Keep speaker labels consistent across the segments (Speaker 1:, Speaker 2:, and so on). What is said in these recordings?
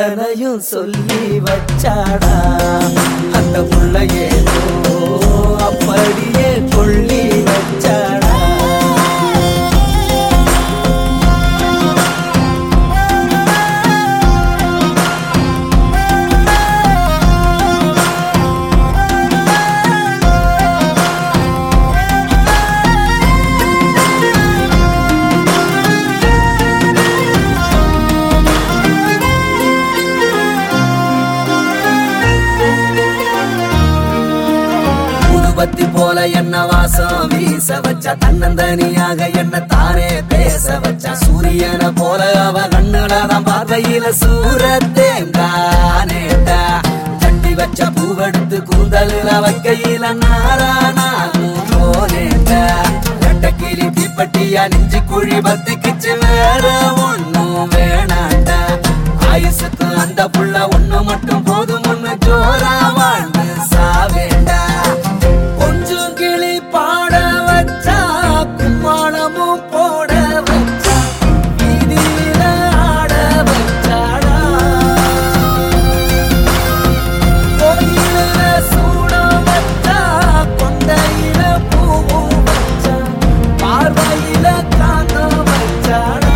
Speaker 1: அத்தனையும் சொல்லி வச்சாடா அந்த புள்ள ஏதோ அப்படியே கொள்ளி வச்சாடா உதுபத்தி போல என்ன வாசம் வீச வச்சா தன்னந்தனியாக என்ன தானே பேச வச்சா சூரியனை போல அவ கண்ணுலதான் பார்வையில சூரத்தேங்கானேட்டா தட்டி வச்ச பூவெடுத்து கூந்தலுல வைக்கையில நாரானாலும் போனேட்டா ரெட்டக்கிளி தீப்பட்டியா நெஞ்சு குழி பத்திக்கிச்சு வேற ஒண்ணும் வேணாண்டா ஆயுசுக்கு அந்த புள்ள ஒண்ணு மட்டும் போதும் ஒண்ணு ஜோரா வாழ்ந்து சாவேண்டா கொஞ்சம் கிளி பாட வச்சா கும்மாளமும் போட வச்சா வீதியில ஆட வச்சாடா கோயில சூட வச்சா கொண்டையில பூவும் வச்சா பார்வையில காண வச்சாடா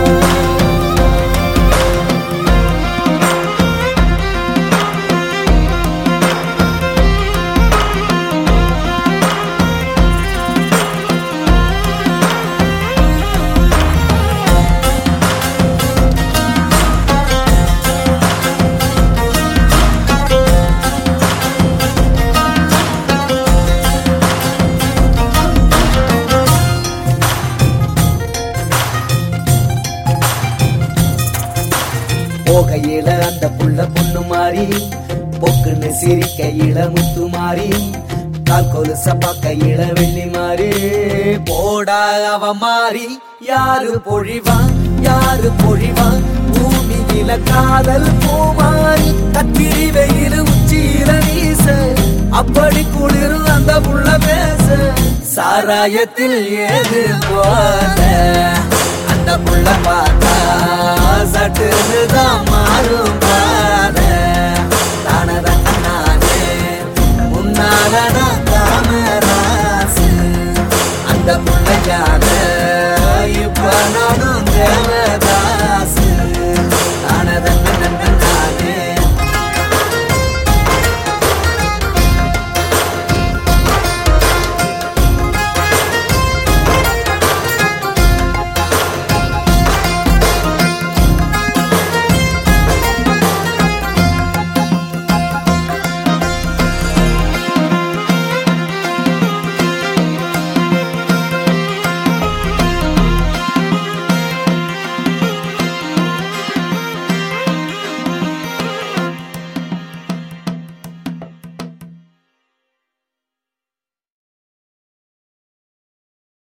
Speaker 1: போகையில அந்த புள்ள பொண்ணு மாறி பொக்குன்னு சிரிக்கையில முத்து மாறி கால் கொலுச பக்கையில வெள்ளி மாறி போடா அவ மாறி யாரு பொழிவான் யாரு பொழிவான் பூமியில காதல் பூமாரி கத்திரி வெயில் உச்சியில வீச அப்படி குளிரும் அந்த புள்ள பேச சாராயத்தில் ஏது போல அந்த புள்ள பார்த்தா சட்டுன்னு தான் மாறும் பாத